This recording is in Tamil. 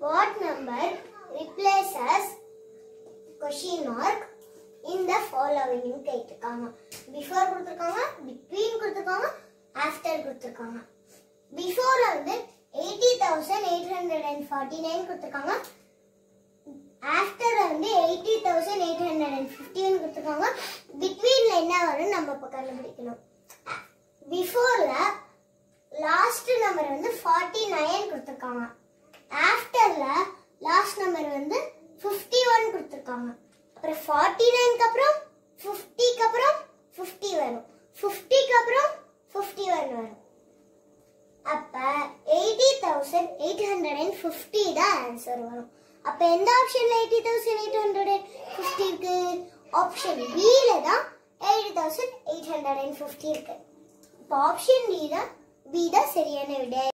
what number replaces question mark இந்த ஃபாலோவிங் கேட்டிருக்காங்க பிஃபோர் கொடுத்துருக்காங்க பிட்வீன் கொடுத்துருக்காங்க ஆஃப்டர் கொடுத்துருக்காங்க பிஃபோர் வந்து eighty thousand eight hundred and forty nine கொடுத்துருக்காங்க ஆஃப்டர் வந்து eighty thousand eight hundred and fifteen கொடுத்துருக்காங்க பிட்வீன்ல என்ன வரும்னு நம்ம இப்போ கண்டுபிடிக்கணும் பிஃபோர்ல லாஸ்ட் நம்பர் வந்து ஃபார்ட்டி நைன் கொடுத்துருக்காங்க ஆஃப்டர்ல லாஸ்ட் நம்பர் வந்து ஃபிஃப்டி ஒன் கொடுத்துருக்காங்க அப்புறம் ஃபார்ட்டி நைனுக்கு அப்புறம் ஃபிஃப்டிக்கு அப்புறம் ஃபிஃப்டி வரும் ஃபிஃப்டிக்கு அப்புறம் ஃபிஃப்டி ஒன் வரும் அப்ப eighty thousand eight hundred and fifty தான் ஆன்சர் வரும் அப்ப எந்த ஆப்ஷன்ல eighty thousand eight hundred and fifty இருக்கு ஆப்ஷன் பில தான் eighty thousand eight hundred and fifty இருக்கு இப்போ ஆப்ஷன் டி தான் பி தான் சரியான விடை